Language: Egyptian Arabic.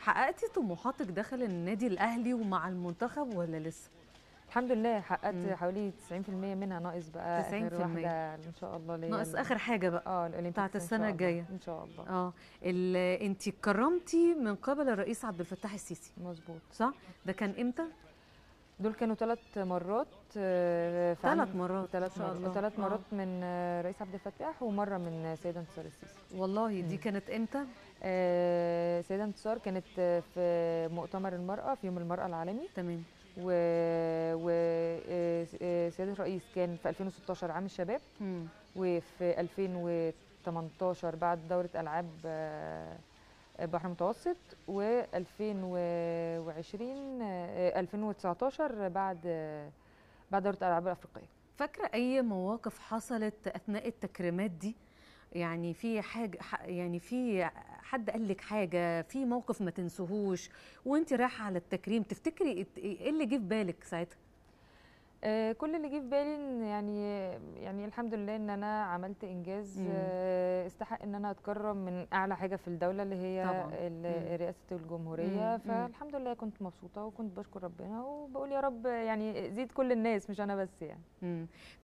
حققتي طموحاتك داخل النادي الاهلي ومع المنتخب ولا لسه الحمد لله حققت مم. حوالي 90% منها ناقص بقى 90% اخر واحده ان شاء الله اللي هي ناقص ال- اخر حاجه بقى اه الاولمبيكس بتاعت إن شاء السنة الله. الجاية. ان شاء الله اه انت كرمتي من قبل الرئيس عبد الفتاح السيسي مظبوط صح ده كان امتى دول كانوا ثلاث مرات آه، في عام- ثلاث مرات ثلاث ما شاء الله. مرات ثلاث آه. مرات من آه، رئيس عبد الفتاح ومره من سيده انتصار السيسي والله دي مم. كانت امتى آه، سيده انتصار كانت آه، في مؤتمر المراه في يوم المراه العالمي تمام و, و... آه، آه، سياده الرئيس كان في 2016 عام الشباب مم. وفي 2018 بعد دورة ألعاب آه، بحر المتوسط و2020 2019 بعد آه، بعد دورة الألعاب الأفريقية فاكره اي مواقف حصلت اثناء التكريمات دي يعني في حاجه ح- يعني في حد قال لك حاجه في موقف ما تنسوهوش وانت رايحه على التكريم تفتكري إت- ايه اللي جه في بالك ساعتها آه، كل اللي جه في بالي إن يعني يعني الحمد لله ان انا عملت انجاز مم. آه، استحق ان انا اتكرم من اعلى حاجه في الدوله اللي هي طبعاً. ال- مم. رئاسه الجمهوريه مم. مم. فالحمد لله كنت مبسوطه وكنت بشكر ربنا وبقول يا رب يعني زيد كل الناس مش انا بس يعني مم.